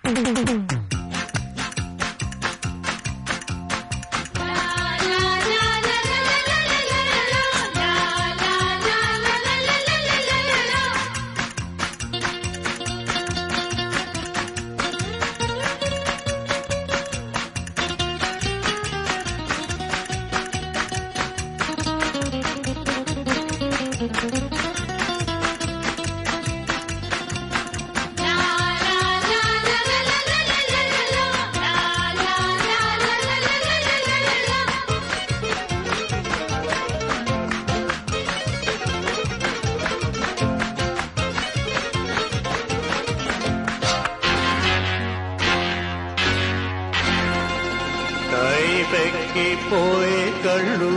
కైపెక్కిపోయే కళ్ళు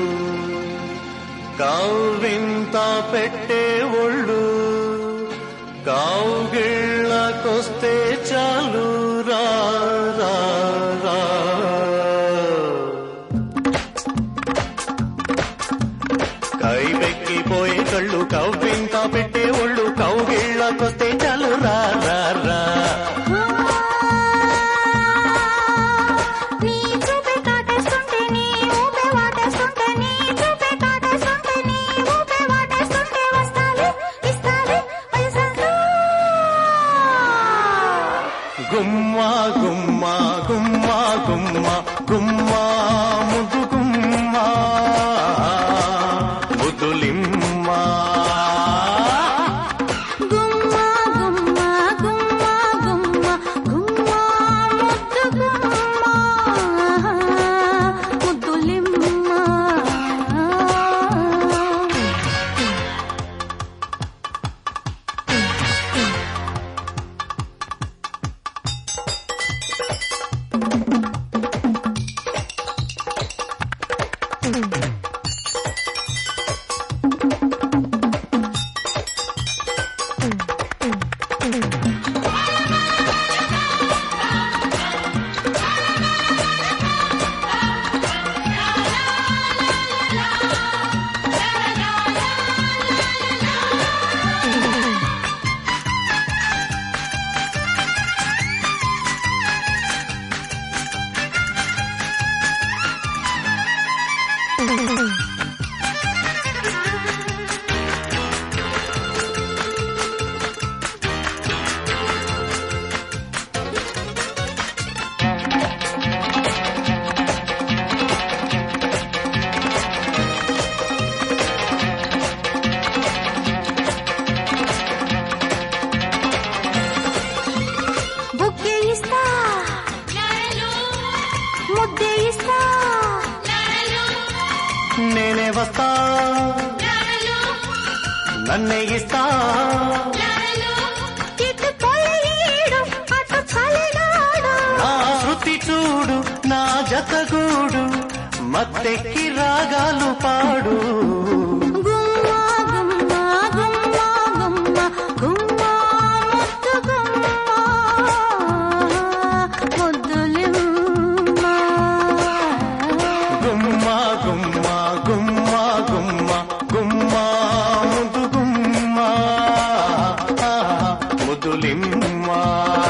కవ్వింత పెట్టే ఒళ్ళు కౌగిళ్ళకొస్తే చాలు రా రా, రా. కైపెక్కిపోయే కళ్ళు కవ్వింత పెట్టే ఒళ్ళు కౌగిళ్ళకొస్తే చాలు రా రా రా నీ చూపే కాటేస్తుంటే నీ ఊపే వాటేస్తుంటే నీ చూపే కాటేస్తుంటే నీ ఊపే వాటేస్తుంటే వస్తాలే ఇస్తాలే వయసంతా గుమ్మా గుమ్మా గుమ్మా గుమ్మా గుమ్మా ముద్దు గుమ్మా ముద్దులిమ్మా గుమ్మా గుమ్మా గుమ్మా గుమ్మా గుమ్మా ముద్దు గుమ్మా ముద్దులిమ్మా బుగ్గే ఇస్తా ముద్దే ఇస్తా నేనే వస్తా నన్నే ఇస్తా ఇటు పొయ్యేడు అటు చలినాడు నా శృతి చూడు నా జతగూడు మత్తెక్కి రాగాలు పాడు గుమ్మా గుమ్మా గుమ్మా గుమ్మా గుమ్మా ముద్దు గుమ్మా ముద్దులిమ్మా గుమ్మా గుమ్మా గుమ్మా గుమ్మా గుమ్మా ముద్దు గుమ్మా ముద్దులిమ్మా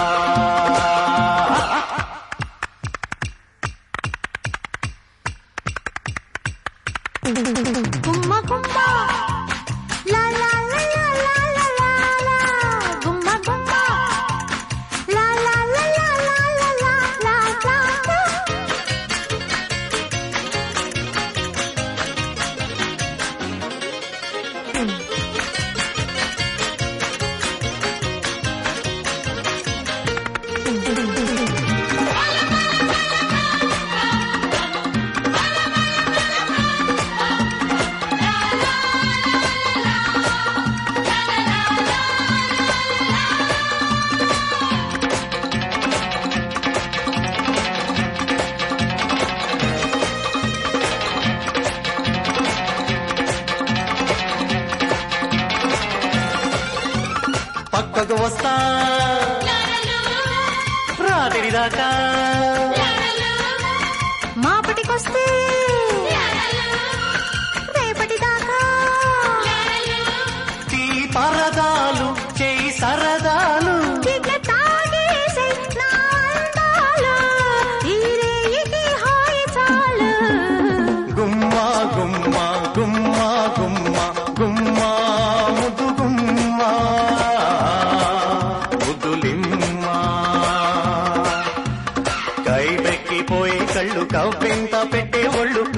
గుమ్మ గుమ్మ లా లా లా లా లా లా లా లా గుమ్మ గుమ్మ లా లా లా లా లా లా లా లా లా పక్కకు వస్తా రాత్రి దాకా మాపటికొస్తే రేపటి దాకా తీ పరదాలు చేయి సరదాలు ఇక తాగేసే నా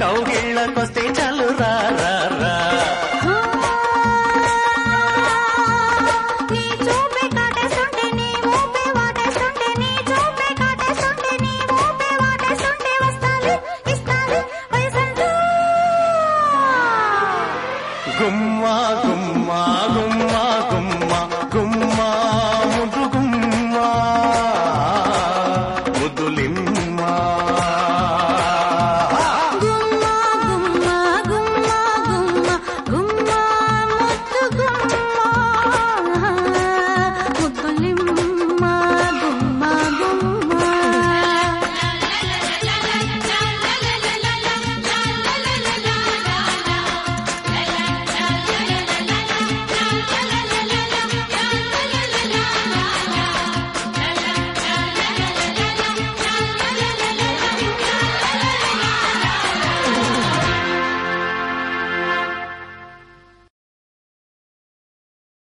కౌగిళ్ళకొస్తే చలు రా రా రా నీ చూపే కాటేస్తుంటే నీ ఊపే వాటేస్తుంటే నీ చూపే కాటేస్తుంటే నీ ఊపే వాటేస్తుంటే వస్తాది ఇస్తాది వయసంతా గుమ్మా గుమ్మా గుమ్మా గుమ్మా